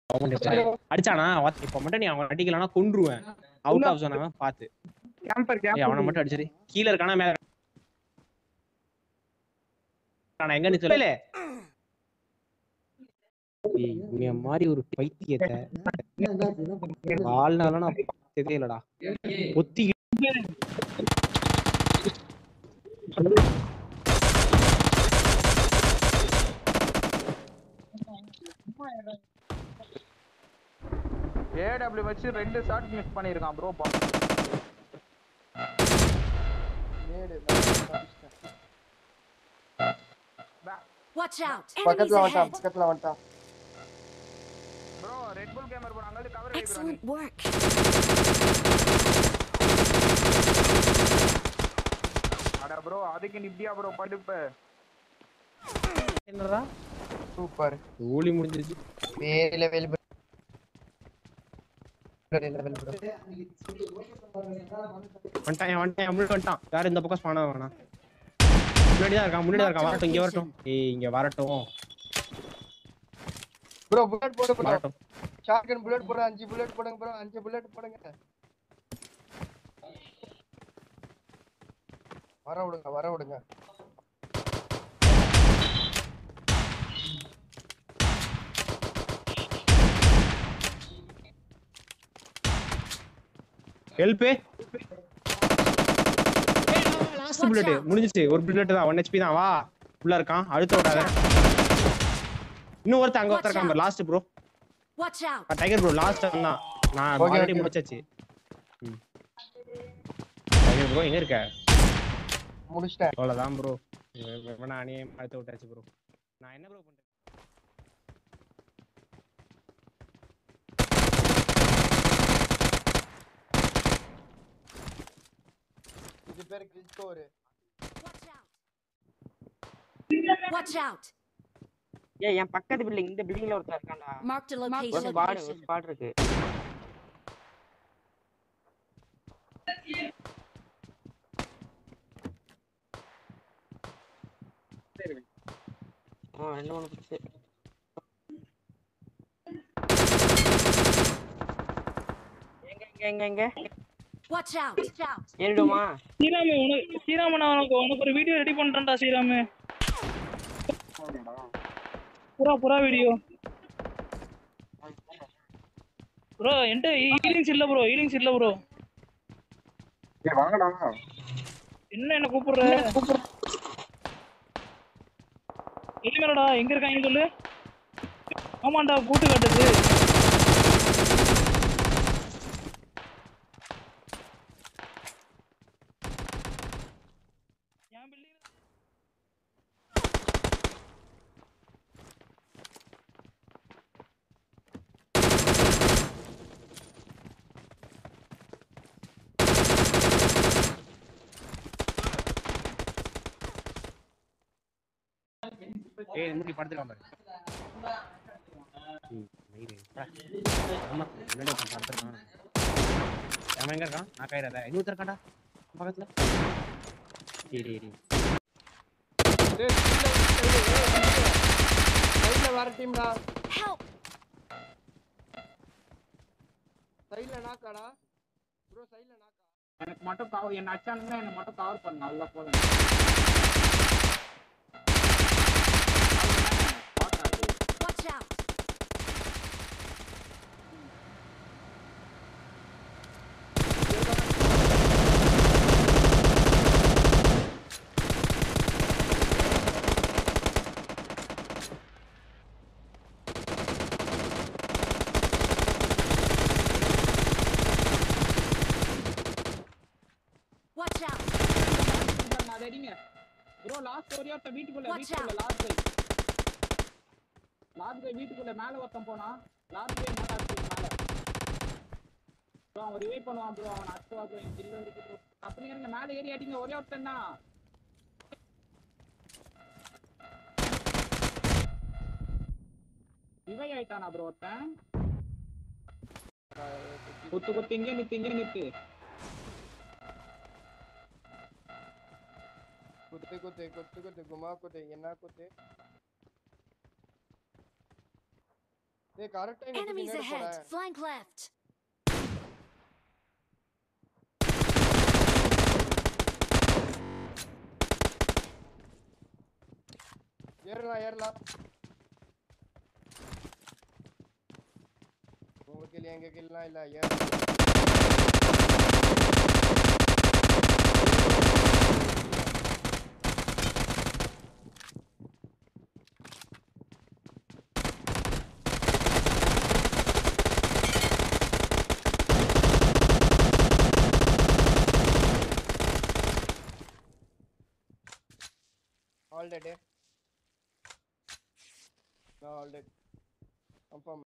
அவன் இப்ப அடிச்சானா அவன் இப்ப மட்டும் நீ அவன் அடிக்கலனா கொன்றுவேன் அவுட் ஆஃப் சொன்னவன் பாத்து கேம்பர் ஏய், அவனை மட்டும் அடிச்சிரு கீழ இருக்கானா மேல நான் எங்க நீ சொல்லல ஏய், உன்னைய மாதிரி ஒரு பைத்தியத்தை வாழ்நாள நான் பார்த்ததே இல்லடா ஒத்தி ஏடபிள்யூ வச்சு ரெண்டு ஷாட் மிஸ் பண்ணிருக்கான் ப்ரோ Watch out! Enemies பக்கத்துல வந்துட்டான் ahead! பக்கத்துல வந்துட்டான் bro red bull gamer bro அங்க கவர் Excellent work! அட ப்ரோ அதுக்கு நிப்டியா ப்ரோ படுப்பு என்னடா சூப்பர் ஓலி முடிஞ்சிருச்சு வேற லெவல் வேற லெவல் ப்ரோ வந்துட்டான் வந்துட்டான் முன்னாடி வந்துட்டான் யார் இந்த பக்கம் ஸ்பான வேணாம் முன்னாடி தான் இருக்கான் முன்னாடி தான் இருக்கான் வரட்டும் இங்க வரட்டும் ஏய் இங்க வரட்டும் ப்ரோ புல்லட் போடு ப்ரோ வரட்டும் ஷாட்கன் புல்லட் போடு அஞ்சு புல்லட் போடுங்க ப்ரோ அஞ்சு புல்லட் போடுங்க வர விடுங்க வர விடுங்க ஹெல்ப் லாஸ்ட் புல்லட் முடிஞ்சிச்சு ஒரு புல்லட் தான் ஒன் ஹெச்பி தான் வா உள்ள இருக்கான் அழுத்த விடாத இன்னும் ஒருத்தன் அங்க ஒருத்தர் இருக்கான் last bro Watch out! Tiger bro last தான் நான் Okay, ஆல்ரெடி okay. முடிச்சாச்சு டைகர் ப்ரோ எங்க இருக்க முடிச்சிட்டேன் அவ்வளவுதான் ப்ரோ வேணா அணியே அழுத்த விட்டாச்சு ப்ரோ நான் என்ன ப்ரோ பண்றேன் இது பேர் kill score Watch out! Watch out! ஏய் என் பக்கத்து பில்டிங் இந்த பில்டிங்ல ஒருத்தன் இருக்கான்டா Marked a ஒரு location. ஸ்பாட் ஒரு ஸ்பாட் இருக்கு ஆ ரெண்டு மூணு பிடிச்சு எங்க எங்க எங்க எங்க Watch out! Watch out! ஏறிடுமா ஸ்ரீராமு உனக்கு ஸ்ரீராமு நான் உனக்கு உனக்கு ஒரு வீடியோ ரெடி பண்றேன்டா ஸ்ரீராமு புறா புறா வீடியோ ப்ரோ என்கிட்ட ஹீலிங்ஸ் இல்ல ப்ரோ ஹீலிங்ஸ் இல்ல ப்ரோ வாங்கடா என்ன என்ன கூப்பிடுற எலிமேலடா எங்க இருக்காங்க சொல்லு ஆமாண்டா கூட்டு காட்டுது என் building ல- ஏய் முடி படுத்துக்கலாம் பாரு ம், மயிரு, போடா. ஆமா, முன்னாடி ஒருத்தன் படுத்திருக்கான். அவன் எங்க இருக்கான் நான் கையில இன்னொருத்தர் இருக்கான்டா பக்கத்துல சரி சரி சைடுல வேற டீம்டா Help! சைடுல நாக்காடா ப்ரோ சைடுல நாக்கா எனக்கு மட்டும் கவர் என்ன அச்சானுங்க என்ன மட்டும் கவர் பண்ணு நல்லா போதும் Watch out! Watch out! அது அடிங்க ப்ரோ லாஸ்ட் ஒரே ஒருத்தன் வீட்டுக்குள்ள Watch வீட்டுக்குள்ள லாஸ்ட் கை லாஸ்ட் கை வீட்டுக்குள்ள மேல ஒருத்தன் போனா லாஸ்ட் கை மேல அடிச்சு மேல ப்ரோ அவன் ரிவைவ் பண்ணுவான் ப்ரோ அவன் அச்சுவா ப்ரோ என் கில்ல இருக்கு ப்ரோ அப்படி இருங்க மேல ஏறி அடிங்க ஒரே ஒருத்தன் தான் ரிவைவ் ஆயிட்டானா ப்ரோ ஒருத்தன் குத்து குத்து இங்கே நித்து இங்கே நித்து குத்து குத்து குத்து குத்து குமா குத்து என்ன குத்து ஏய் கரெக்டா இங்க Enemies பின்னாடி ahead. போறேன் Flank left. ஏறலாம் ஏறலாம் உங்க கில் எங்க கில்லாம் இல்ல ஏறலாம் All dead. eh? No, all dead. Confirm.